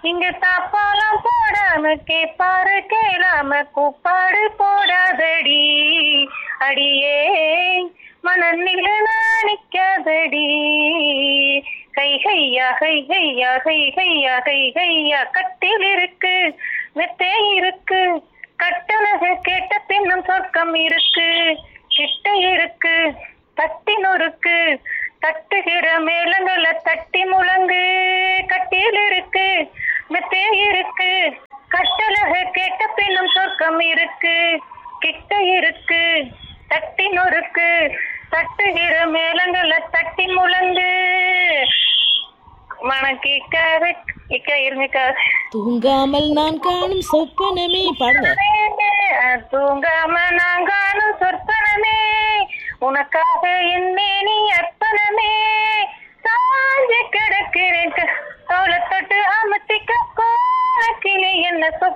இங்க தாப்பாலாம் போடாம கேப்பாரு கேளாம கூப்பாடு போடாதடி அடியே மனநில நிக்காதடி கை கையா கை கையா கை கையா கை கையா கட்டில் இருக்கு மெத்தே இருக்கு கட்டழகு கேட்ட பின்னும் சொர்க்கம் இருக்கு கிட்ட இருக்கு தட்டி நொறுக்கு தட்டுகிற மேளங்களை தட்டி முழங்கு கட்டில் இருக்கு மெத்தே இருக்கு கட்டழகு கேட்ட பின்னும் சொர்க்கம் இருக்கு கிட்ட இருக்கு தட்டி நொறுக்கு தட்டுகிற மேளங்களை தட்டி முழங்கு மணக்கிக்காது இக்கா இருங்கக்கா தூங்காமல் நான் காணும் சொப்பனமே பாடுங்க தூங்காம நான் காணும் சொற்பனமே உனக்காக என்னே நீ அர்ப்பணமே சாஞ்சு கிடக்கிறேன் தோலை தொட்டு அமர்த்திக்க கோலக்கிளி என்ன சொப்ப